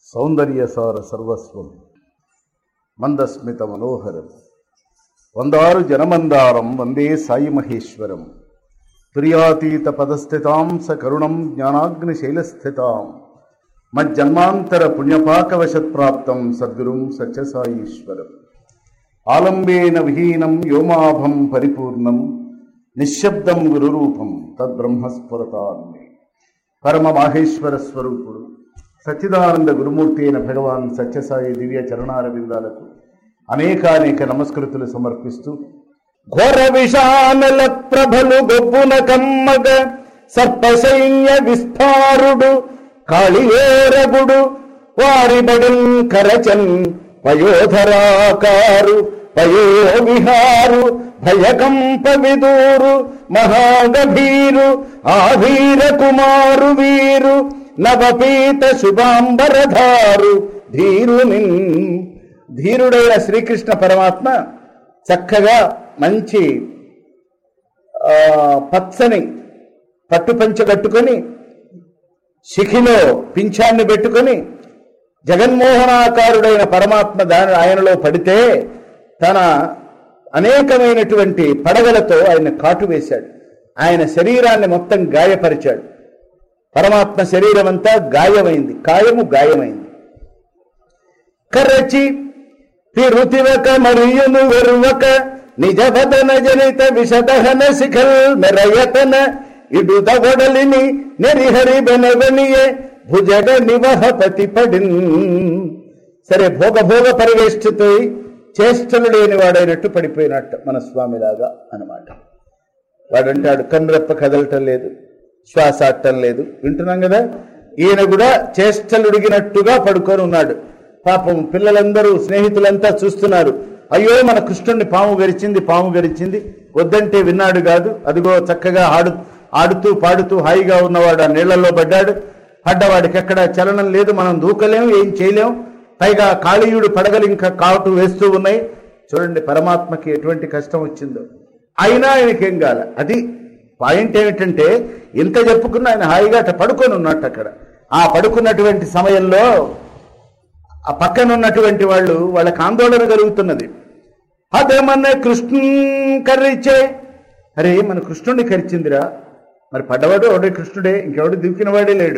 సౌందర్యసార సర్వస్వం మందస్మిత మనోహరం వందారు జనమందారం వందే సాయి మహేశ్వరం తుర్యాతీత పదస్థితాం స కరుణం జ్ఞానాగ్నిశైలస్థితాం మజ్జన్మాంతర పుణ్యపాకవశత్ప్రాప్తం సద్గురుం సత్యసాయీశ్వరం ఆలంబేన విహీనం వ్యోమాభం పరిపూర్ణం నిశ్శబ్దం గురురూపం తద్బ్రహ్మస్ఫురతాన్ని పరమ మాహేశ్వర స్వరూపుడు సచ్చిదానంద గురుమూర్తి అయిన భగవాన్ సత్యసాయి దివ్య చరణారవిందాలకు అనేకానేక నమస్కృతులు సమర్పిస్తూ ఘోర విషానల ప్రభలు గొబ్బున కమ్మగ సర్పసైన్య విస్తారుడు కాళియేరగుడు వారి బడుల్ కరచన్ పయోధరాకారు పయో విహారు భయకంప విదూరు మహాగభీరు ఆవీర కుమారు వీరు నవపీత శుభాంబరధారు ధీరుని ధీరుడైన శ్రీకృష్ణ పరమాత్మ చక్కగా మంచి ఆ, పచ్చని పట్టుపంచ కట్టుకొని శిఖిలో పింఛాన్ని పెట్టుకొని జగన్మోహనాకారుడైన పరమాత్మ దాని ఆయనలో పడితే తన అనేకమైనటువంటి పడగలతో ఆయన కాటు వేశాడు ఆయన శరీరాన్ని మొత్తం గాయపరిచాడు పరమాత్మ శరీరం అంతా గాయమైంది కాయము గాయమైంది కరచి తిరుతివక మరియును వెరువక నిజవదన జనిత విషదహన శిఖల్ మెరయతన ఇడుద ఒడలిని నెరిహరి బెనవనియే భుజగ నివహ పతిపడిన్ సరే భోగ భోగ పరివేష్టితో చేష్టలు లేని వాడైనట్టు పడిపోయినట్టు మన స్వామిలాగా అన్నమాట వాడంటాడు కన్నురెప్ప కదలటం లేదు శ్వాస ఆడటం లేదు వింటున్నాం కదా ఈయన కూడా చేష్టలుడిగినట్టుగా పడుకొని ఉన్నాడు పాపం పిల్లలందరూ స్నేహితులంతా చూస్తున్నారు అయ్యో మన కృష్ణుడిని పాము గరిచింది పాము గరిచింది వద్దంటే విన్నాడు కాదు అదిగో చక్కగా ఆడు ఆడుతూ పాడుతూ హాయిగా ఉన్నవాడు ఆ నీళ్లలో పడ్డాడు పడ్డవాడికి ఎక్కడ చలనం లేదు మనం దూకలేం ఏం చేయలేం పైగా కాళీయుడు పడగలు ఇంకా కాటు వేస్తూ ఉన్నాయి చూడండి పరమాత్మకి ఎటువంటి కష్టం వచ్చిందో అయినా ఆయనకేం కాల అది పాయింట్ ఏమిటంటే ఇంత చెప్పుకున్న ఆయన హాయిగా అట్ట పడుకొని ఉన్నట్టు అక్కడ ఆ పడుకున్నటువంటి సమయంలో ఆ పక్కన ఉన్నటువంటి వాళ్ళు వాళ్ళకి ఆందోళన కలుగుతున్నది అదేమన్నా కృష్ణ కర్రిచ్చే అరే మన కృష్ణుడిని కరిచిందిరా మరి పడ్డవాడు ఒకడే కృష్ణుడే ఇంకెవడు దిక్కిన వాడే లేడు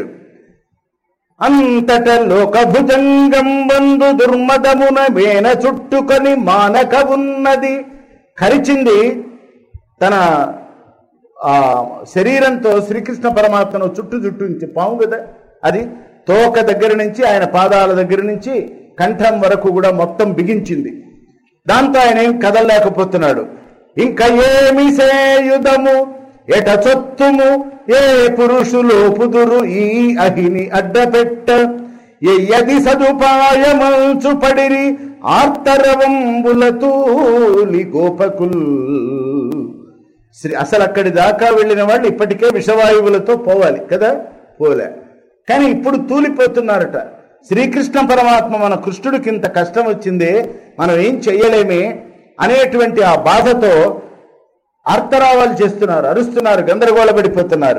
అంతట లోకభుజంగం వందు దుర్మదమున వేన చుట్టుకొని మానక ఉన్నది కరిచింది తన ఆ శరీరంతో శ్రీకృష్ణ పరమాత్మను చుట్టు చుట్టూ ఉంచి పాము కదా అది తోక దగ్గర నుంచి ఆయన పాదాల దగ్గర నుంచి కంఠం వరకు కూడా మొత్తం బిగించింది దాంతో ఆయన ఏం కదలలేకపోతున్నాడు ఇంకా ఏమి సేయుధము ఎట చొత్తుము ఏ పురుషులు పుదురు ఈ అహిని అడ్డపెట్ట ఎయ్యది సదుపాయమంచు పడిరి ఆర్తరవంబుల తూలి గోపకుల్ శ్రీ అసలు అక్కడి దాకా వెళ్ళిన వాళ్ళు ఇప్పటికే విషవాయువులతో పోవాలి కదా పోలే కానీ ఇప్పుడు తూలిపోతున్నారట శ్రీకృష్ణ పరమాత్మ మన కృష్ణుడికి ఇంత కష్టం వచ్చిందే మనం ఏం చెయ్యలేమే అనేటువంటి ఆ బాధతో ఆర్తరావాలు చేస్తున్నారు అరుస్తున్నారు గందరగోళపడిపోతున్నారు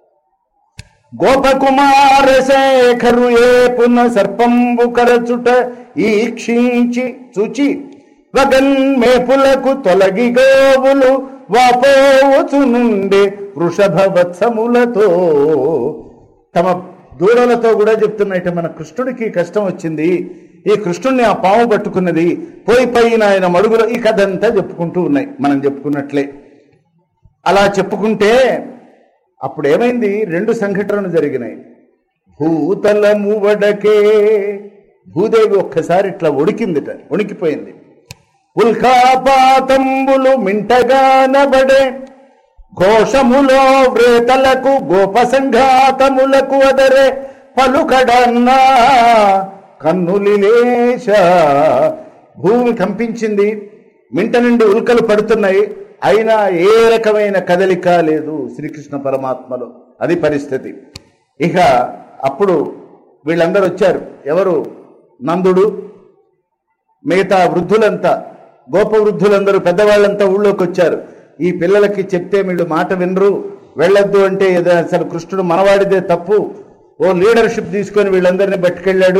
గోపకుమార శేఖరు ఏ పున సర్పంబు కరచుట ఈ క్షీంచి చూచి వగన్ మేపులకు తొలగి గోవులు వాపోవచ్చు నుండి వృషభ వత్సములతో తమ దూడలతో కూడా చెప్తున్నట్టు మన కృష్ణుడికి కష్టం వచ్చింది ఈ కృష్ణుడిని ఆ పాము పట్టుకున్నది పోయి పైన ఆయన మడుగులో ఈ కథ అంతా చెప్పుకుంటూ ఉన్నాయి మనం చెప్పుకున్నట్లే అలా చెప్పుకుంటే అప్పుడు ఏమైంది రెండు సంఘటనలు జరిగినాయి భూతలము వడకే భూదేవి ఒక్కసారి ఇట్లా ఉడికిందిట ఉడికిపోయింది ఉల్కాపాతంబులు మింటగానబడే ఘోషములో వ్రేతలకు గోప సంఘాతములకు అదరే పలుకడన్నా కన్నులిలేశ భూమి కంపించింది మింట నుండి ఉల్కలు పడుతున్నాయి అయినా ఏ రకమైన కదలిక లేదు శ్రీకృష్ణ పరమాత్మలో అది పరిస్థితి ఇక అప్పుడు వీళ్ళందరూ వచ్చారు ఎవరు నందుడు మిగతా వృద్ధులంతా గోప వృద్ధులందరూ పెద్దవాళ్ళంతా ఊళ్ళోకి వచ్చారు ఈ పిల్లలకి చెప్తే వీళ్ళు మాట వినరు వెళ్ళొద్దు అంటే ఏదో అసలు కృష్ణుడు మనవాడిదే తప్పు ఓ లీడర్షిప్ తీసుకొని వీళ్ళందరినీ పట్టుకెళ్ళాడు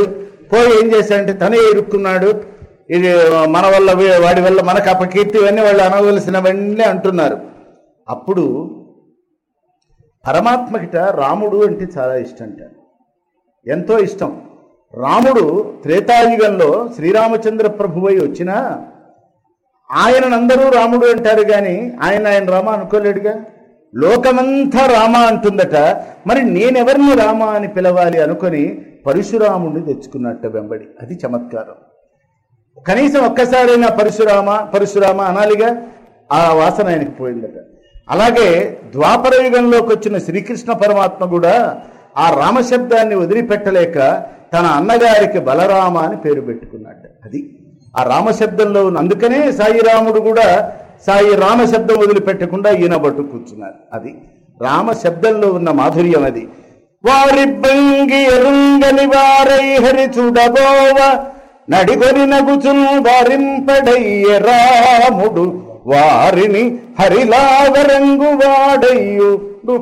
పోయి ఏం చేశాడంటే తనే ఇరుక్కున్నాడు ఇది మన వల్ల వీ- వాడి వల్ల మనకు అపకీర్తి ఇవన్నీ వాళ్ళు అనవలసినవన్నీ అంటున్నారు అప్పుడు పరమాత్మకిట రాముడు అంటే చాలా ఇష్టంట ఎంతో ఇష్టం రాముడు త్రేతాయుగంలో శ్రీరామచంద్ర ప్రభువై వచ్చినా ఆయనందరూ రాముడు అంటారు కానీ ఆయన ఆయన రామ అనుకోలేడుగా లోకమంతా రామ అంటుందట మరి నేనెవరిని రామ అని పిలవాలి అనుకొని పరశురాముడిని తెచ్చుకున్నట్ట వెంబడి అది చమత్కారం కనీసం ఒక్కసారైనా పరశురామ పరశురామ అనాలిగా ఆ వాసన ఆయనకి పోయిందట అలాగే ద్వాపర యుగంలోకి వచ్చిన శ్రీకృష్ణ పరమాత్మ కూడా ఆ రామశబ్దాన్ని వదిలిపెట్టలేక తన అన్నగారికి బలరామ అని పేరు పెట్టుకున్నాడు అది ఆ రామశబ్దంలో ఉన్న అందుకనే సాయి రాముడు కూడా సాయి రామ శబ్దం వదిలిపెట్టకుండా ఈయన పట్టు కూర్చున్నారు అది రామ శబ్దంలో ఉన్న మాధుర్యం అది వారి బంగి ఎరుంగని వారై హరి చూడబోవ నడిగొని నగుచును వారింపడయ్య రాముడు వారిని హరిలావరంగు వాడయ్యు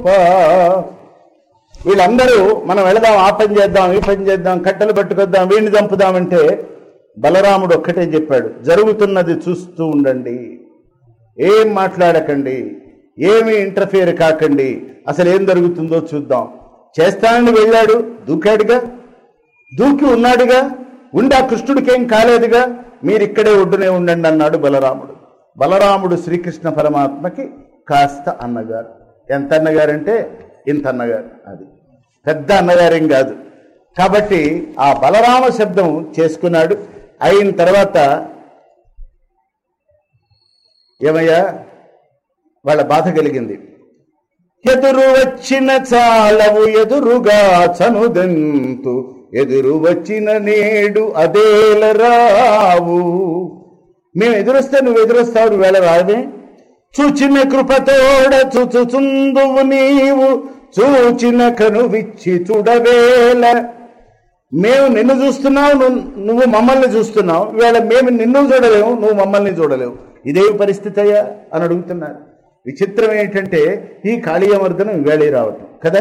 వీళ్ళందరూ మనం వెళదాం ఆ పని చేద్దాం ఈ పని చేద్దాం కట్టెలు పట్టుకొద్దాం వీడిని చంపుదామంటే బలరాముడు ఒక్కటే చెప్పాడు జరుగుతున్నది చూస్తూ ఉండండి ఏం మాట్లాడకండి ఏమి ఇంటర్ఫియర్ కాకండి అసలు ఏం జరుగుతుందో చూద్దాం చేస్తానని వెళ్ళాడు దూకాడుగా దూకి ఉన్నాడుగా ఉండి ఆ కృష్ణుడికేం కాలేదుగా మీరు ఇక్కడే ఒడ్డునే ఉండండి అన్నాడు బలరాముడు బలరాముడు శ్రీకృష్ణ పరమాత్మకి కాస్త అన్నగారు ఎంత అన్నగారంటే ఇంత అన్నగారు అది పెద్ద అన్నగారేం కాదు కాబట్టి ఆ బలరామ శబ్దం చేసుకున్నాడు అయిన తర్వాత ఏమయ్యా వాళ్ళ బాధ కలిగింది ఎదురు వచ్చిన చాలవు ఎదురుగా చనుదెంతు ఎదురు వచ్చిన నేడు అదేల రావు మేము ఎదురొస్తే నువ్వు ఎదురొస్తావు నువ్వు వేళ రావే చూచిన కృపతోడ చూచుచుందువు నీవు చూచిన కనువిచ్చి చూడవేల మేము నిన్ను చూస్తున్నావు నువ్వు నువ్వు మమ్మల్ని చూస్తున్నావు ఇవాళ మేము నిన్ను చూడలేము నువ్వు మమ్మల్ని చూడలేవు ఇదేమి పరిస్థితి అయ్యా అని అడుగుతున్నారు విచిత్రం ఏంటంటే ఈ కాళీయమర్దనం ఇవాళే రావటం కదా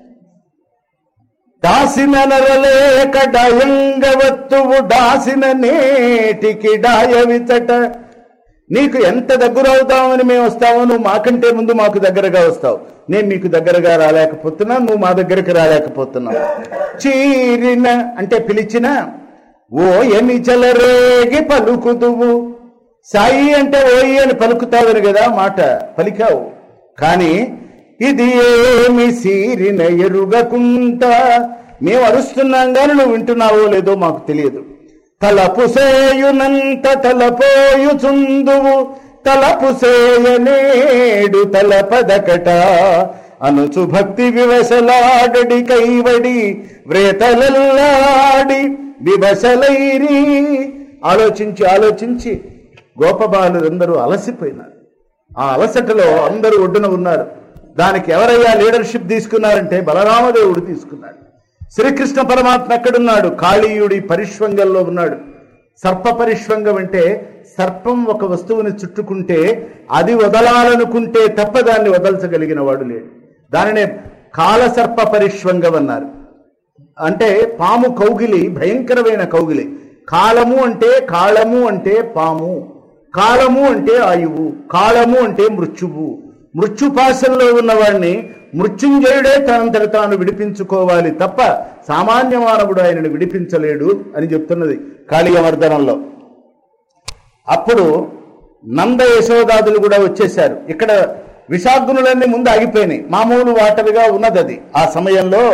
దాసిన నరలేక డయంగవత్తువు దాసిన నేటికి డాయవిచట నీకు ఎంత దగ్గర అవుతామని మేము వస్తామో నువ్వు మాకంటే ముందు మాకు దగ్గరగా వస్తావు నేను నీకు దగ్గరగా రాలేకపోతున్నా నువ్వు మా దగ్గరికి రాలేకపోతున్నావు చీరిన అంటే పిలిచిన ఓ ఎని చలరేగి పలుకుదువు సాయి అంటే ఓయి అని పలుకుతావని కదా మాట పలికావు కానీ ఇది ఏమి సీరిన ఎరుగకుంటా మేము అరుస్తున్నాం కానీ నువ్వు వింటున్నావో లేదో మాకు తెలియదు తలపు సేయునంత తలపోయుచుందువు తలపు సేయనేడు తలపదకట అనుచు భక్తి వివశలాడడి కైవడి వ్రేతలల్లాడి వివశలైరి ఆలోచించి ఆలోచించి గోపబాలురందరూ అలసిపోయినారు ఆ అలసటలో అందరూ ఒడ్డున ఉన్నారు దానికి ఎవరయ్యా లీడర్షిప్ తీసుకున్నారంటే బలరామదేవుడు తీసుకున్నాడు శ్రీకృష్ణ పరమాత్మ ఎక్కడున్నాడు కాళీయుడి పరిష్వంగంలో ఉన్నాడు సర్ప పరిష్వంగం అంటే సర్పం ఒక వస్తువుని చుట్టుకుంటే అది వదలాలనుకుంటే తప్ప దాన్ని వదల్చగలిగిన వాడు లేడు దానినే కాలసర్ప పరిష్వంగం అన్నారు అంటే పాము కౌగిలి భయంకరమైన కౌగిలి కాలము అంటే కాళము అంటే పాము కాలము అంటే ఆయువు కాలము అంటే మృత్యువు మృత్యుపాశంలో ఉన్నవాడిని మృత్యుంజయుడే తనంతట తాను విడిపించుకోవాలి తప్ప సామాన్య మానవుడు ఆయనను విడిపించలేడు అని చెప్తున్నది కాళీయవర్ధనంలో అప్పుడు నంద యశోదాదులు కూడా వచ్చేశారు ఇక్కడ విషాగ్నులన్నీ ముందు ఆగిపోయినాయి మామూలు వాటరుగా ఉన్నది అది ఆ సమయంలో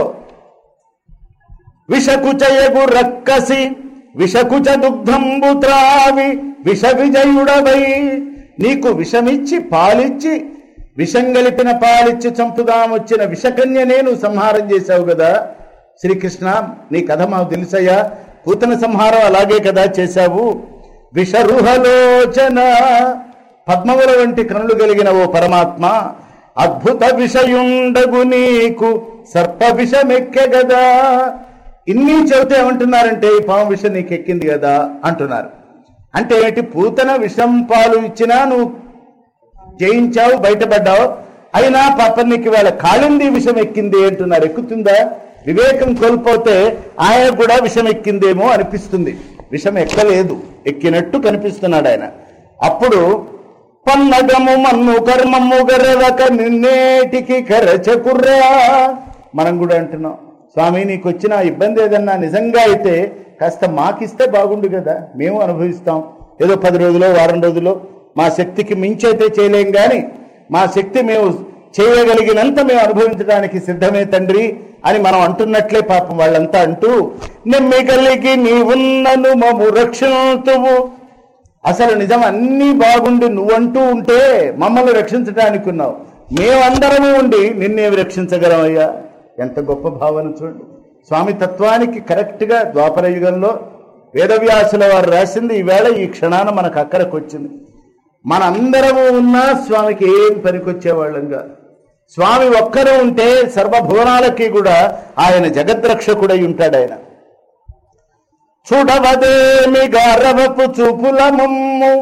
విషకుచయగు రక్కసి విషకుచ దుగ్ధంబు త్రావి విష విజయుడవై నీకు విషమిచ్చి పాలిచ్చి విషం గలిపిన పాలిచ్చి చంపుదామొచ్చిన విషకన్య నేను సంహారం చేశావు కదా శ్రీకృష్ణ నీ కథ మాకు తెలుసయ్యా పూతన సంహారం అలాగే కదా చేశావు విషరుహలోచన పద్మముల వంటి కనులు కలిగిన ఓ పరమాత్మ అద్భుత విషయుండగు నీకు సర్ప విషమెక్కె గదా ఇన్ని చెబితే ఏమంటున్నారంటే ఈ పాము విషం నీకు ఎక్కింది కదా అంటున్నారు అంటే ఏంటి పూతన విషం పాలు ఇచ్చినా నువ్వు జయించావు బయటపడ్డావు అయినా పాప నీకు ఇవాళ కాళింది విషం ఎక్కింది అంటున్నారు ఎక్కుతుందా వివేకం కోల్పోతే ఆయన కూడా విషం ఎక్కిందేమో అనిపిస్తుంది విషం ఎక్కలేదు ఎక్కినట్టు కనిపిస్తున్నాడు ఆయన అప్పుడు పన్నగము మన్ను కర్మము గరవక నిన్నేటికి కరచకుర్రా మనం కూడా అంటున్నాం స్వామి నీకు వచ్చిన ఇబ్బంది ఏదన్నా నిజంగా అయితే కాస్త మాకిస్తే బాగుండు కదా మేము అనుభవిస్తాం ఏదో పది రోజులో వారం రోజులో మా శక్తికి మించి అయితే చేయలేం కానీ మా శక్తి మేము చేయగలిగినంత మేము అనుభవించడానికి సిద్ధమే తండ్రి అని మనం అంటున్నట్లే పాపం వాళ్ళంతా అంటూ నెమ్మి కలిగి నీవున్నను మము రక్షణతువు అసలు నిజం అన్నీ బాగుండి నువ్వంటూ ఉంటే మమ్మల్ని రక్షించడానికి ఉన్నావు మేమందరము ఉండి నిన్నేమి రక్షించగలమయ్యా ఎంత గొప్ప భావన చూడండి స్వామి తత్వానికి కరెక్ట్గా ద్వాపర యుగంలో వేదవ్యాసుల వారు రాసింది ఈవేళ ఈ క్షణాన మనకు అక్కడికి వచ్చింది మనందరము ఉన్నా స్వామికి ఏం పనికొచ్చేవాళ్ళం కాదు స్వామి ఒక్కరు ఉంటే సర్వభువనాలకి కూడా ఆయన జగద్రక్షకుడై ఉంటాడు ఆయన చూడవదేమి గారవపు చూపుల మమ్ము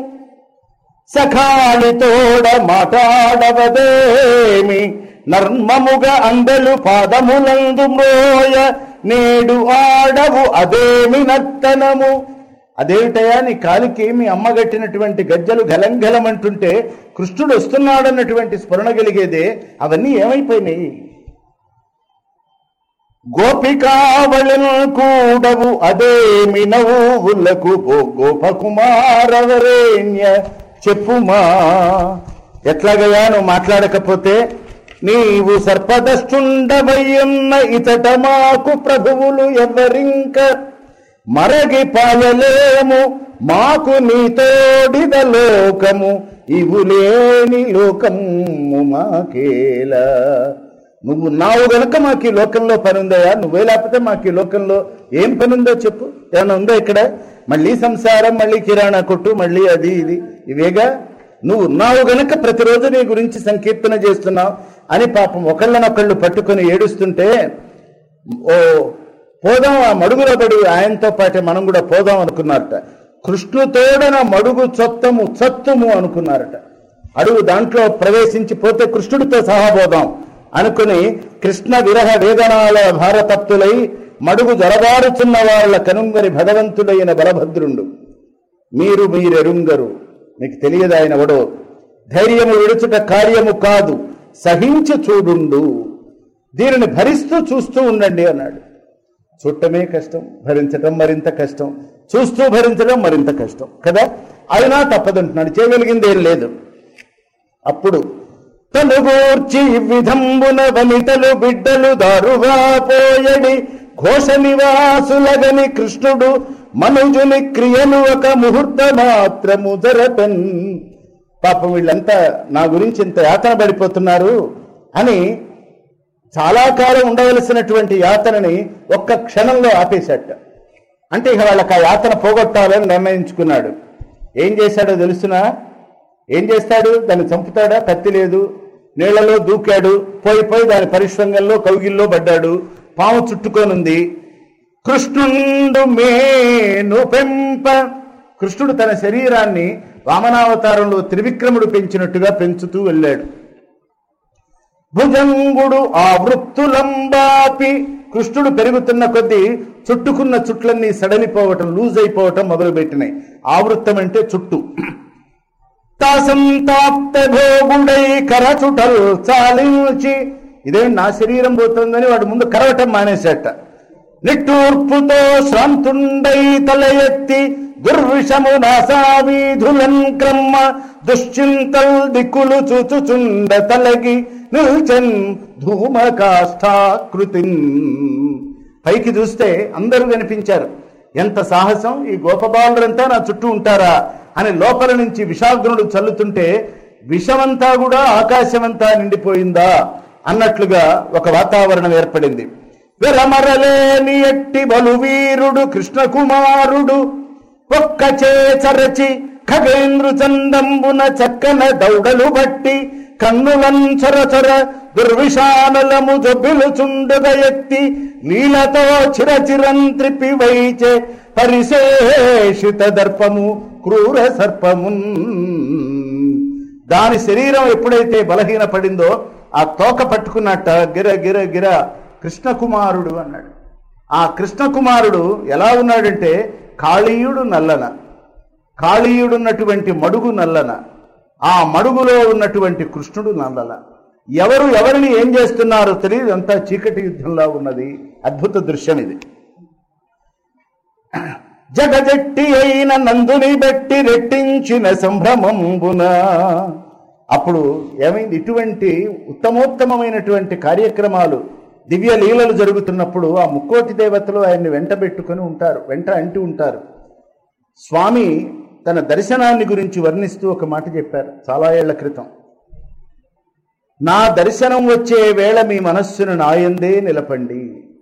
సఖాలితోడ మాటాడవదేమి నర్మముగా అందలు పాదములందు మ్రోయ నేడు ఆడవు అదేమి నర్తనము అదేమిటయా నీ కాలికి మీ అమ్మ కట్టినటువంటి గజ్జలు గలంగలమంటుంటే కృష్ణుడు వస్తున్నాడన్నటువంటి స్మరణ కలిగేదే అవన్నీ ఏమైపోయినాయి గోపికావళిను కూడవు అదేమి నవ్వులకు ఓ గోపకుమారవరేణ్య చెప్పుమా ఎట్లాగయా నువ్వు మాట్లాడకపోతే నీవు సర్పదష్టుండవయ్యున్న ఇతట మాకు ప్రభువులు ఎవరింక మరగి పాలలేము మాకు నీ తోడిద లోకము ఇవు లేని లోకము మాకేలా నువ్వు నావు గనక మాకు ఈ లోకంలో పని ఉందయా నువ్వే లేకపోతే మాకు ఈ లోకంలో ఏం పని ఉందో చెప్పు ఏమైనా ఉందో ఇక్కడ మళ్ళీ సంసారం మళ్ళీ కిరాణా కొట్టు మళ్ళీ అది ఇది ఇవేగా నువ్వు ఉన్నావు గనక ప్రతిరోజు నీ గురించి సంకీర్తన చేస్తున్నావు అని పాపం ఒకళ్ళనొకళ్ళు పట్టుకొని ఏడుస్తుంటే ఓ పోదాం ఆ మడుగులో పడి ఆయనతో పాటే మనం కూడా పోదాం అనుకున్నారట కృష్ణుతోడన మడుగు చొత్తము చత్తుము అనుకున్నారట అడుగు దాంట్లో ప్రవేశించి పోతే కృష్ణుడితో సహా పోదాం అనుకుని కృష్ణ విరహ వేదనాల భారతత్తులై మడుగు జరబారుచున్న వాళ్ళ కనుంగరి భగవంతుడైన బలభద్రుండు మీరు మీరెరుంగరు మీకు తెలియదు ఆయన ఎవడో ధైర్యము విడుచుట కార్యము కాదు సహించి చూడుండు దీనిని భరిస్తూ చూస్తూ ఉండండి అన్నాడు చూడటమే కష్టం భరించటం మరింత కష్టం చూస్తూ భరించడం మరింత కష్టం కదా అయినా తప్పదంటున్నాడు చేయగలిగింది ఏం లేదు అప్పుడు తను గూర్చి విధంబున వనితలు బిడ్డలు దారుగా పోయడి ఘోష నివాసులగని కృష్ణుడు మనుజుని క్రియలు ఒక ముహూర్త మాత్రము జరపెన్ పాపం వీళ్ళంతా నా గురించి ఇంత యాతన పడిపోతున్నారు అని చాలా కాలం ఉండవలసినటువంటి యాతనని ఒక్క క్షణంలో ఆపేశాట అంటే ఇక వాళ్ళకి ఆ యాతన పోగొట్టాలని నిర్ణయించుకున్నాడు ఏం చేశాడో తెలుసునా ఏం చేస్తాడు దాన్ని చంపుతాడా కత్తి లేదు నీళ్లలో దూకాడు పోయి పోయి దాని పరిశ్రంగంలో కౌగిల్లో పడ్డాడు పాము చుట్టుకోనుంది కృష్ణుండు మేను పెంప కృష్ణుడు తన శరీరాన్ని వామనావతారంలో త్రివిక్రముడు పెంచినట్టుగా పెంచుతూ వెళ్ళాడు భుజంగుడు ఆ వృత్తులంబాపి కృష్ణుడు పెరుగుతున్న కొద్దీ చుట్టుకున్న చుట్లన్నీ సడలిపోవటం లూజ్ అయిపోవటం మొదలుపెట్టినాయి ఆవృత్తం అంటే చుట్టు తాసంతాప్త భోగుడై కరచుటల్ చాలించి ఇదే నా శరీరం పోతుందని వాడు ముందు కరవటం మానేశాట నిట్టూర్పుతో శ్రాంతుండై తల ఎత్తి దుర్విషము నాసావీధులన్ క్రమ్మ దుశ్చింతల్ దిక్కులు చూచుచుండ తలగి నిల్చన్ ధూమకాష్టాకృతిన్ పైకి చూస్తే అందరూ కనిపించారు ఎంత సాహసం ఈ గోపబాలురంతా నా చుట్టూ ఉంటారా అని లోపల నుంచి విషాగ్నుడు చల్లుతుంటే విషమంతా కూడా ఆకాశమంతా నిండిపోయిందా అన్నట్లుగా ఒక వాతావరణం ఏర్పడింది విరమరలేని ఎట్టి బలువీరుడు కృష్ణకుమారుడు ఒక్క చేచరచి ఖగేంద్రు చందంబున చక్కన దౌడలు బట్టి కన్నులం చొరచొర దుర్విషానలము జొబ్బిలుచుండుగ ఎత్తి నీలతో చిరచిరం త్రిపి వైచే పరిశేషిత దర్పము క్రూర సర్పమున్ దాని శరీరం ఎప్పుడైతే బలహీన పడిందో ఆ తోక పట్టుకున్నట్ట గిర గిర గిర కృష్ణకుమారుడు అన్నాడు ఆ కృష్ణకుమారుడు ఎలా ఉన్నాడంటే కాళీయుడు నల్లన కాళీయుడున్నటువంటి మడుగు నల్లన ఆ మడుగులో ఉన్నటువంటి కృష్ణుడు నల్లన ఎవరు ఎవరిని ఏం చేస్తున్నారో తెలియదు అంతా చీకటి యుద్ధంలా ఉన్నది అద్భుత దృశ్యం ఇది జగజట్టి అయిన నందుని బట్టి రెట్టించిన సంభ్రమంబున అప్పుడు ఏమైంది ఇటువంటి ఉత్తమోత్తమమైనటువంటి కార్యక్రమాలు దివ్య లీలలు జరుగుతున్నప్పుడు ఆ ముక్కోటి దేవతలు ఆయన్ని వెంట పెట్టుకొని ఉంటారు వెంట అంటి ఉంటారు స్వామి తన దర్శనాన్ని గురించి వర్ణిస్తూ ఒక మాట చెప్పారు చాలా ఏళ్ల క్రితం నా దర్శనం వచ్చే వేళ మీ మనస్సును నాయందే నిలపండి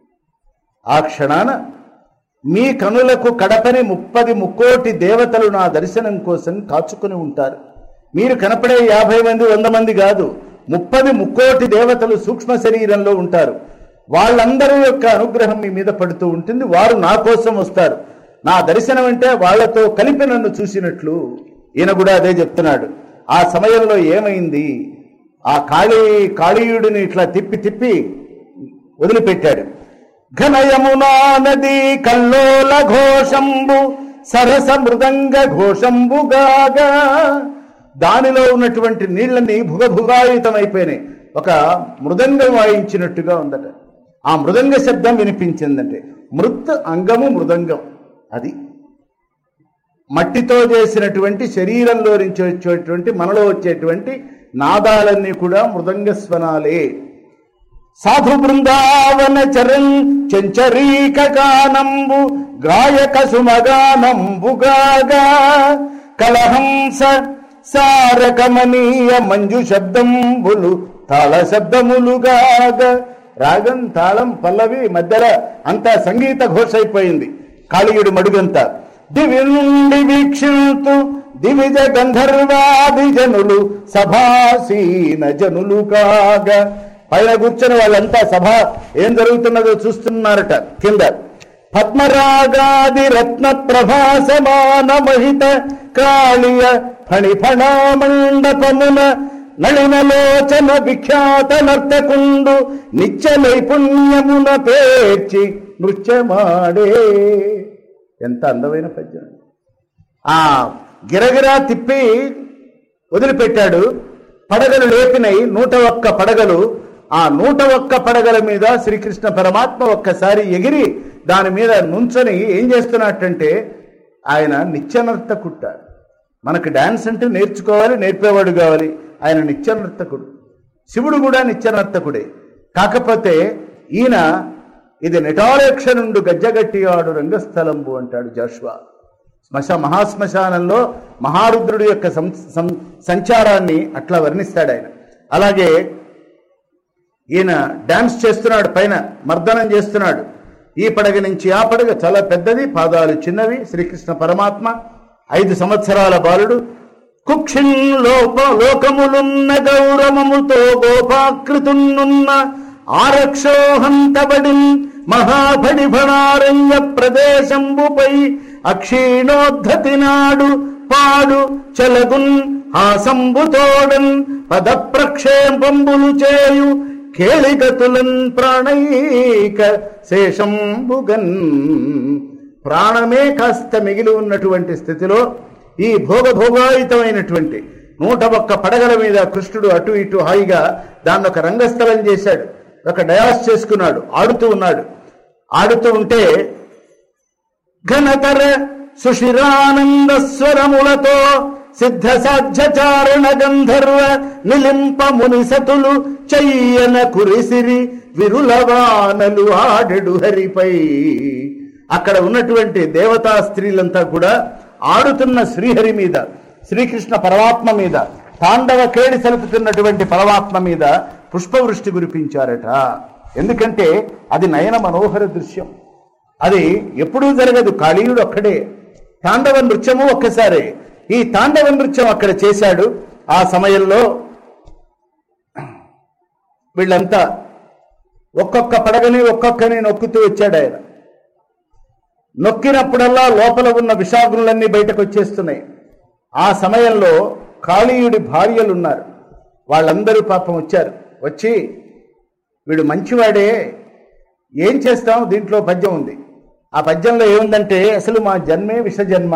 ఆ క్షణాన మీ కనులకు కడపని ముప్పది ముక్కోటి దేవతలు నా దర్శనం కోసం కాచుకుని ఉంటారు మీరు కనపడే యాభై మంది వంద మంది కాదు ముప్పది ముక్కోటి దేవతలు సూక్ష్మ శరీరంలో ఉంటారు వాళ్ళందరి యొక్క అనుగ్రహం మీ మీద పడుతూ ఉంటుంది వారు నా కోసం వస్తారు నా దర్శనం అంటే వాళ్లతో కలిపి నన్ను చూసినట్లు ఈయన కూడా అదే చెప్తున్నాడు ఆ సమయంలో ఏమైంది ఆ కాళీ కాళీయుడిని ఇట్లా తిప్పి తిప్పి వదిలిపెట్టాడు ఘనయమునా నది కల్లోల ఘోషంబు సరస మృదంగ ఘోషంబుగాగా దానిలో ఉన్నటువంటి నీళ్ళని భుగభుగాయుతమైపోయినాయి ఒక మృదంగం వాయించినట్టుగా ఉందట ఆ మృదంగ శబ్దం వినిపించిందంటే మృత్ అంగము మృదంగం అది మట్టితో చేసినటువంటి శరీరంలో నుంచి వచ్చేటువంటి మనలో వచ్చేటువంటి నాదాలన్నీ కూడా మృదంగ స్వనాలే సాధు బృందావన చరణ్ చెంచరీక గానంబు గాయక సుమగానంబుగాగా కలహంస సారకమనీయ మంజు శబ్దంబులు తాళ శబ్దములుగాగా రాగం తాళం పల్లవి మధ్యలో అంతా సంగీత ఘోష అయిపోయింది కాళీయుడు మడుగంతా దివి నుండి వీక్షింతు దివిజ గంధర్వాది జనులు సభాసీన జనులు కాగా పైన కూర్చొని వాళ్ళంతా సభ ఏం జరుగుతున్నదో చూస్తున్నారట కింద పద్మరాగాది రత్న ప్రభాసమాన మహిత కాళియ ఫణిఫణ మండపమున నళినలోచన విఖ్యాత నర్తకుండు నిత్య నైపుణ్యమున పేర్చి నృత్యమాడే ఎంత అందమైన పద్యం ఆ గిరగిరా తిప్పి వదిలిపెట్టాడు పడగలు లేపినై నూట ఒక్క పడగలు ఆ నూట ఒక్క పడగల మీద శ్రీకృష్ణ పరమాత్మ ఒక్కసారి ఎగిరి దాని మీద నుంచొని ఏం చేస్తున్నట్టంటే ఆయన నిత్యనర్తకుట్ట మనకు డాన్స్ అంటే నేర్చుకోవాలి నేర్పేవాడు కావాలి ఆయన నిత్యనర్తకుడు శివుడు కూడా నిత్యనర్తకుడే కాకపోతే ఈయన ఇది నిటారేక్ష నుండు గజ్జగట్టి ఆడు రంగస్థలంబు అంటాడు జాషువా శ్మశ మహాశ్మశానంలో మహారుద్రుడి యొక్క సం సం- సంచారాన్ని అట్లా వర్ణిస్తాడు ఆయన అలాగే ఈయన డాన్స్ చేస్తున్నాడు పైన మర్దనం చేస్తున్నాడు ఈ పడగ నుంచి ఆ పడగ చాలా పెద్దది పాదాలు చిన్నవి శ్రీకృష్ణ పరమాత్మ ఐదు సంవత్సరాల బాలుడు కుక్షిన్ లోప లోకములున్న గౌరవముతో గోపాకృతున్నున్న ఆరక్షోహంతబడిన్ మహాఫడి భణారణ్య ప్రదేశంబుపై అక్షీణోద్ధతి నాడు పాడు చలగున్ హాసంబుతోడన్ పద ప్రక్షేపంబులు చేయు కేళిగతులన్ ప్రాణైక శేషంబుగన్ ప్రాణమే కాస్త మిగిలి ఉన్నటువంటి స్థితిలో ఈ భోగభోగాయుతమైనటువంటి నూట ఒక్క పడగల మీద కృష్ణుడు అటు ఇటు హాయిగా దాన్ని ఒక రంగస్థలం చేశాడు ఒక డయాస్ చేసుకున్నాడు ఆడుతూ ఉన్నాడు ఆడుతూ ఉంటే ఘనతర సుషిరానంద స్వరములతో సిద్ధ సాధ్యచారణ గంధర్వ నిలింప మునిసతులు చెయ్యన కురిసిరి విరులవానలు ఆడెడు హరిపై అక్కడ ఉన్నటువంటి దేవతా స్త్రీలంతా కూడా ఆడుతున్న శ్రీహరి మీద శ్రీకృష్ణ పరమాత్మ మీద తాండవ కేడి సలుపుతున్నటువంటి పరమాత్మ మీద పుష్పవృష్టి కురిపించారట ఎందుకంటే అది నయన మనోహర దృశ్యం అది ఎప్పుడూ జరగదు కాళీయుడు ఒక్కడే తాండవ నృత్యము ఒక్కసారే ఈ తాండవ నృత్యం అక్కడ చేశాడు ఆ సమయంలో వీళ్ళంతా ఒక్కొక్క పడగని ఒక్కొక్కని నొక్కుతూ వచ్చాడు ఆయన నొక్కినప్పుడల్లా లోపల ఉన్న విషాగ్నులన్నీ బయటకు వచ్చేస్తున్నాయి ఆ సమయంలో కాళీయుడి భార్యలు ఉన్నారు వాళ్ళందరూ పాపం వచ్చారు వచ్చి వీడు మంచివాడే ఏం చేస్తాం దీంట్లో పద్యం ఉంది ఆ పద్యంలో ఏముందంటే అసలు మా జన్మే విష జన్మ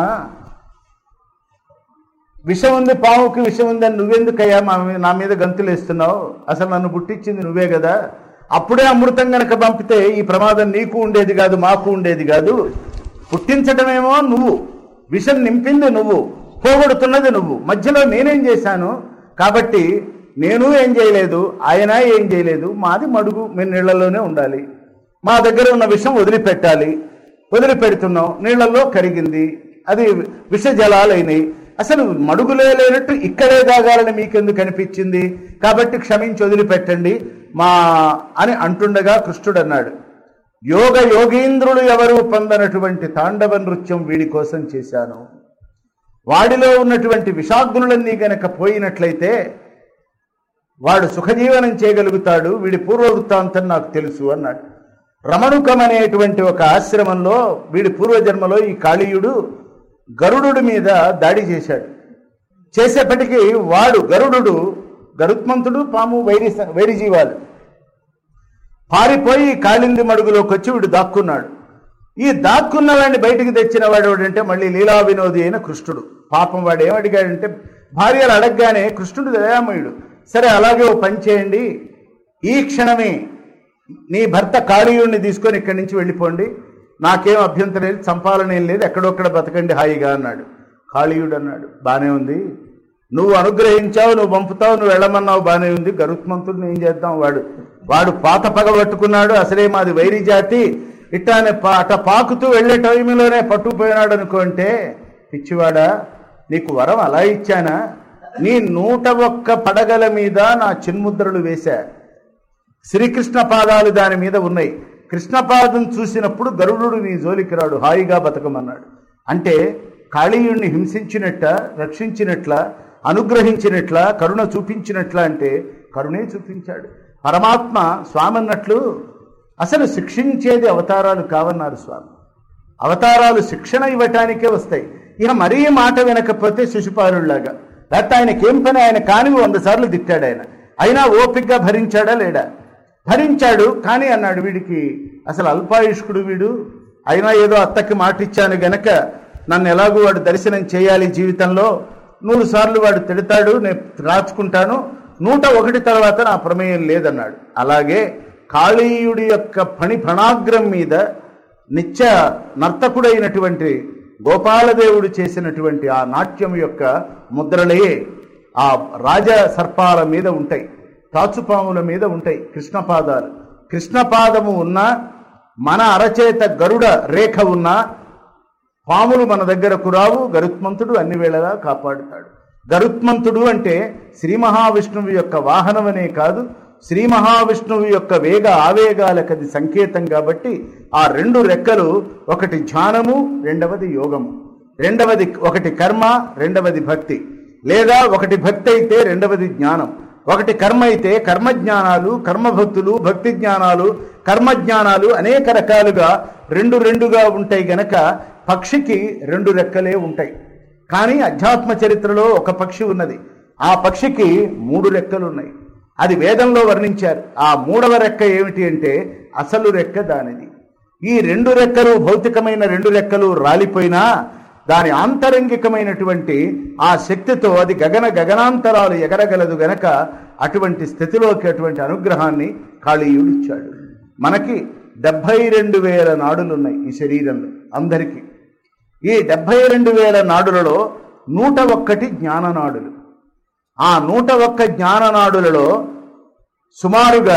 విషం ఉంది పాముకి విషం ఉందని నువ్వెందుకయ్యా మా మీద- నా మీద గంతులు వేస్తున్నావు అసలు నన్ను పుట్టించింది నువ్వే కదా అప్పుడే అమృతం గనక పంపితే ఈ ప్రమాదం నీకు ఉండేది కాదు మాకు ఉండేది కాదు పుట్టించడమేమో నువ్వు విషం నింపింది నువ్వు పోగొడుతున్నది నువ్వు మధ్యలో నేనేం చేశాను కాబట్టి నేను ఏం చేయలేదు ఆయన ఏం చేయలేదు మాది మడుగు మేము నీళ్లలోనే ఉండాలి మా దగ్గర ఉన్న విషం వదిలిపెట్టాలి వదిలిపెడుతున్నాం నీళ్లలో కరిగింది అది విష జలాలైనవి అసలు మడుగులే లేనట్టు ఇక్కడే దాగాలని మీకెందుకు అనిపించింది కాబట్టి క్షమించి వదిలిపెట్టండి మా అని అంటుండగా కృష్ణుడు అన్నాడు యోగ యోగీంద్రులు ఎవరు పొందనటువంటి తాండవ నృత్యం వీడి కోసం చేశాను వాడిలో ఉన్నటువంటి విషాగ్నులన్నీ గనక పోయినట్లయితే వాడు సుఖజీవనం చేయగలుగుతాడు వీడి పూర్వవృత్తాంతం నాకు తెలుసు అన్నాడు రమణుకం అనేటువంటి ఒక ఆశ్రమంలో వీడి పూర్వజన్మలో ఈ కాళీయుడు గరుడు మీద దాడి చేశాడు చేసేప్పటికీ వాడు గరుడు గరుత్మంతుడు పాము వైరి వైరి జీవాలు పారిపోయి కాళింది మడుగులోకి వచ్చి వీడు దాక్కున్నాడు ఈ దాక్కున్న వాడిని బయటికి తెచ్చిన వాడు ఎవడంటే మళ్ళీ లీలా వినోది అయిన కృష్ణుడు పాపం వాడు ఏమడిగాడంటే భార్యలు అడగగానే కృష్ణుడు దయామయుడు సరే అలాగే ఓ పని చేయండి ఈ క్షణమే నీ భర్త కాళీయుడిని తీసుకొని ఇక్కడి నుంచి వెళ్ళిపోండి నాకేం అభ్యంతరం లేదు చంపాలని ఏం లేదు ఎక్కడొక్కడ బతకండి హాయిగా అన్నాడు కాళీయుడు అన్నాడు బానే ఉంది నువ్వు అనుగ్రహించావు నువ్వు పంపుతావు నువ్వు వెళ్ళమన్నావు బానే ఉంది గరుత్మంతుడిని ఏం చేద్దాం వాడు వాడు పాత పగ పట్టుకున్నాడు అసలే మాది వైరి జాతి ఇట్టానే పా అట పాకుతూ వెళ్ళే టైంలోనే పట్టుకుపోయినాడు అనుకుంటే పిచ్చివాడా నీకు వరం అలా ఇచ్చానా నీ నూట ఒక్క పడగల మీద నా చిన్ముద్రలు వేశా శ్రీకృష్ణ పాదాలు దాని మీద ఉన్నాయి కృష్ణపాదం చూసినప్పుడు గరుడు నీ జోలికి రాడు హాయిగా బతకమన్నాడు అంటే కాళీయుణ్ణి హింసించినట్ట రక్షించినట్ల అనుగ్రహించినట్ల కరుణ చూపించినట్ల అంటే కరుణే చూపించాడు పరమాత్మ స్వామి అన్నట్లు అసలు శిక్షించేది అవతారాలు కావన్నారు స్వామి అవతారాలు శిక్షణ ఇవ్వటానికే వస్తాయి ఇక మరీ మాట వినకపోతే శిశుపాలులాగా లేకపోతే ఆయనకి ఏం పని ఆయన కానివి వంద సార్లు తిట్టాడు ఆయన అయినా ఓపికగా భరించాడా లేడా భరించాడు కానీ అన్నాడు వీడికి అసలు అల్పాయుష్కుడు వీడు అయినా ఏదో అత్తకి మాట ఇచ్చాను గనక నన్ను ఎలాగూ వాడు దర్శనం చేయాలి జీవితంలో నూరు సార్లు వాడు తిడతాడు నేను రాచుకుంటాను నూట ఒకటి తర్వాత నా ప్రమేయం లేదన్నాడు అలాగే కాళీయుడి యొక్క పని ప్రణాగ్రం మీద నిత్య నర్తకుడైనటువంటి గోపాలదేవుడు చేసినటువంటి ఆ నాట్యం యొక్క ముద్రలే ఆ రాజ సర్పాల మీద ఉంటాయి తాచుపాముల మీద ఉంటాయి కృష్ణపాదాలు కృష్ణపాదము ఉన్నా మన అరచేత గరుడ రేఖ ఉన్నా పాములు మన దగ్గరకు రావు గరుత్మంతుడు అన్ని వేళలా కాపాడుతాడు గరుత్మంతుడు అంటే శ్రీ మహావిష్ణువు యొక్క వాహనమనే కాదు శ్రీ మహావిష్ణువు యొక్క వేగ ఆవేగాలకది సంకేతం కాబట్టి ఆ రెండు రెక్కలు ఒకటి ధ్యానము రెండవది యోగము రెండవది ఒకటి కర్మ రెండవది భక్తి లేదా ఒకటి భక్తి అయితే రెండవది జ్ఞానం ఒకటి కర్మ అయితే కర్మ జ్ఞానాలు కర్మభక్తులు భక్తి జ్ఞానాలు కర్మ జ్ఞానాలు అనేక రకాలుగా రెండు రెండుగా ఉంటాయి గనక పక్షికి రెండు రెక్కలే ఉంటాయి కానీ అధ్యాత్మ చరిత్రలో ఒక పక్షి ఉన్నది ఆ పక్షికి మూడు రెక్కలు ఉన్నాయి అది వేదంలో వర్ణించారు ఆ మూడవ రెక్క ఏమిటి అంటే అసలు రెక్క దానిది ఈ రెండు రెక్కలు భౌతికమైన రెండు రెక్కలు రాలిపోయినా దాని ఆంతరంగికమైనటువంటి ఆ శక్తితో అది గగన గగనాంతరాలు ఎగరగలదు గనక అటువంటి స్థితిలోకి అటువంటి అనుగ్రహాన్ని కాళీయుడు ఇచ్చాడు మనకి డెబ్భై రెండు వేల నాడులు ఉన్నాయి ఈ శరీరంలో అందరికీ ఈ డెబ్భై రెండు వేల నాడులలో నూట ఒక్కటి జ్ఞాననాడులు ఆ నూట ఒక్క జ్ఞాననాడులలో సుమారుగా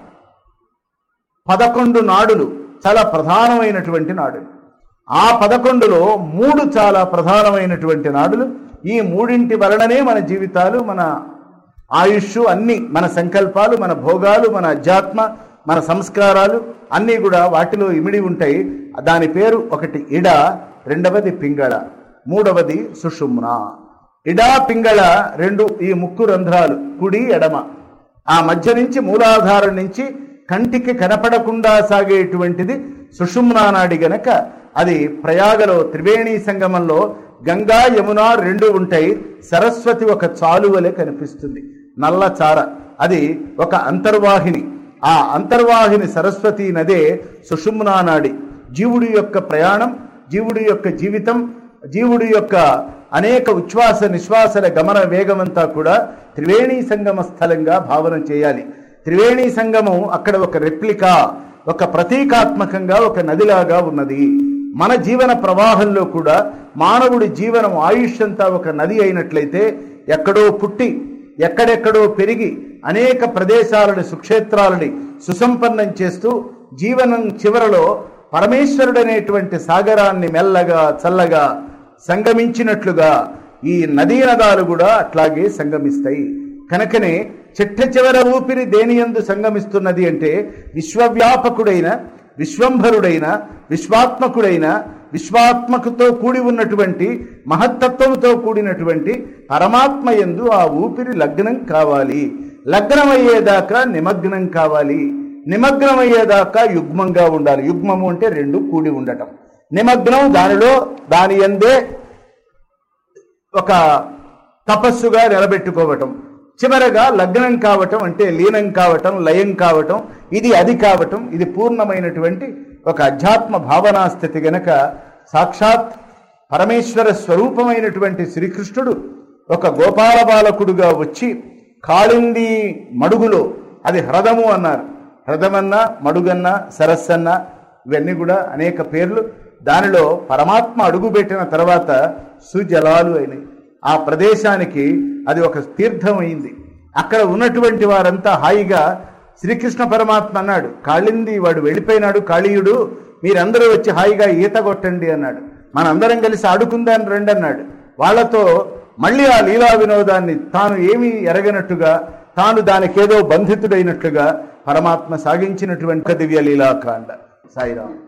పదకొండు నాడులు చాలా ప్రధానమైనటువంటి నాడులు ఆ పదకొండులో మూడు చాలా ప్రధానమైనటువంటి నాడులు ఈ మూడింటి వలననే మన జీవితాలు మన ఆయుష్ అన్ని మన సంకల్పాలు మన భోగాలు మన అధ్యాత్మ మన సంస్కారాలు అన్నీ కూడా వాటిలో ఇమిడి ఉంటాయి దాని పేరు ఒకటి ఇడ రెండవది పింగళ మూడవది సుషుమ్న ఇడా పింగళ రెండు ఈ ముక్కు రంధ్రాలు కుడి ఎడమ ఆ మధ్య నుంచి మూలాధారం నుంచి కంటికి కనపడకుండా సాగేటువంటిది సుషుమ్నా నాడి గనక అది ప్రయాగలో త్రివేణి సంగమంలో గంగా యమున రెండు ఉంటాయి సరస్వతి ఒక చాలు వలె కనిపిస్తుంది నల్ల చార అది ఒక అంతర్వాహిని ఆ అంతర్వాహిని సరస్వతి నదే సుషుమ్నా నాడి జీవుడి యొక్క ప్రయాణం జీవుడి యొక్క జీవితం జీవుడి యొక్క అనేక ఉచ్ఛ్వాస నిశ్వాసల గమన వేగమంతా కూడా త్రివేణీ సంగమ స్థలంగా భావన చేయాలి త్రివేణీ సంగమం అక్కడ ఒక రెప్లికా ఒక ప్రతీకాత్మకంగా ఒక నదిలాగా ఉన్నది మన జీవన ప్రవాహంలో కూడా మానవుడి జీవనం ఆయుష్ అంతా ఒక నది అయినట్లయితే ఎక్కడో పుట్టి ఎక్కడెక్కడో పెరిగి అనేక ప్రదేశాలని సుక్షేత్రాలని సుసంపన్నం చేస్తూ జీవనం చివరలో పరమేశ్వరుడనేటువంటి సాగరాన్ని మెల్లగా చల్లగా సంగమించినట్లుగా ఈ నదీ నదాలు కూడా అట్లాగే సంగమిస్తాయి కనుకనే చిట్ట చివర ఊపిరి దేనియందు సంగమిస్తున్నది అంటే విశ్వవ్యాపకుడైన విశ్వంభరుడైన విశ్వాత్మకుడైన విశ్వాత్మకుతో కూడి ఉన్నటువంటి మహత్తత్వంతో కూడినటువంటి పరమాత్మ ఎందు ఆ ఊపిరి లగ్నం కావాలి లగ్నమయ్యేదాకా నిమగ్నం కావాలి నిమగ్నమయ్యేదాకా యుగ్మంగా ఉండాలి యుగ్మము అంటే రెండు కూడి ఉండటం నిమగ్నం దానిలో దాని ఎందే ఒక తపస్సుగా నిలబెట్టుకోవటం చివరగా లగ్నం కావటం అంటే లీనం కావటం లయం కావటం ఇది అది కావటం ఇది పూర్ణమైనటువంటి ఒక అధ్యాత్మ భావనా స్థితి గనక సాక్షాత్ పరమేశ్వర స్వరూపమైనటువంటి శ్రీకృష్ణుడు ఒక గోపాల బాలకుడుగా వచ్చి కాళింది మడుగులో అది హ్రదము అన్నారు హ్రదమన్నా మడుగన్నా సరస్సన్నా ఇవన్నీ కూడా అనేక పేర్లు దానిలో పరమాత్మ అడుగుపెట్టిన తర్వాత సుజలాలు అయినాయి ఆ ప్రదేశానికి అది ఒక తీర్థం అయింది అక్కడ ఉన్నటువంటి వారంతా హాయిగా శ్రీకృష్ణ పరమాత్మ అన్నాడు కాళింది వాడు వెళ్ళిపోయినాడు కాళీయుడు మీరందరూ వచ్చి హాయిగా ఈత కొట్టండి అన్నాడు మనందరం కలిసి ఆడుకుందాని రండి అన్నాడు వాళ్ళతో మళ్ళీ ఆ లీలా వినోదాన్ని తాను ఏమీ ఎరగనట్టుగా తాను దానికేదో బంధితుడైనట్లుగా పరమాత్మ సాగించినటువంటి దివ్య లీలాకాండ సాయిరాం